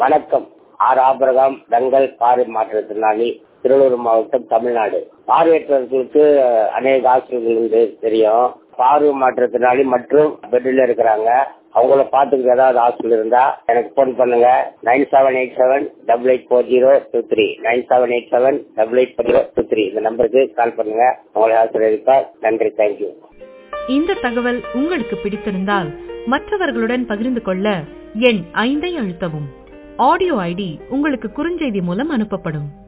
வணக்கம் ஆர் ஆபரகாம் தங்கள் பார்வை மாற்றுத்திறனாளி திருவள்ளூர் மாவட்டம் தமிழ்நாடு பார்வையற்றவர்களுக்கு அநேக ஹாஸ்பிட்டல்கள் இருந்து தெரியும் பார்வை மாற்றுத்திறனாளி மற்றும் பெட்டில் இருக்கிறாங்க அவங்கள பார்த்துக்க ஏதாவது ஹாஸ்பிட்டல் இருந்தா எனக்கு ஃபோன் பண்ணுங்க nine seven eight seven double eight four zero two three nine seven eight seven double eight four zero two three இந்த நம்பருக்கு கால் பண்ணுங்க உங்களை ஹாஸ்பிட்டல் இருக்கா நன்றி தேங்க்யூ இந்த தகவல் உங்களுக்கு பிடித்திருந்தால் மற்றவர்களுடன் பகிர்ந்து கொள்ள எண் ஐந்தை அழுத்தவும் ஆடியோ ஐடி உங்களுக்கு குறுஞ்செய்தி மூலம் அனுப்பப்படும்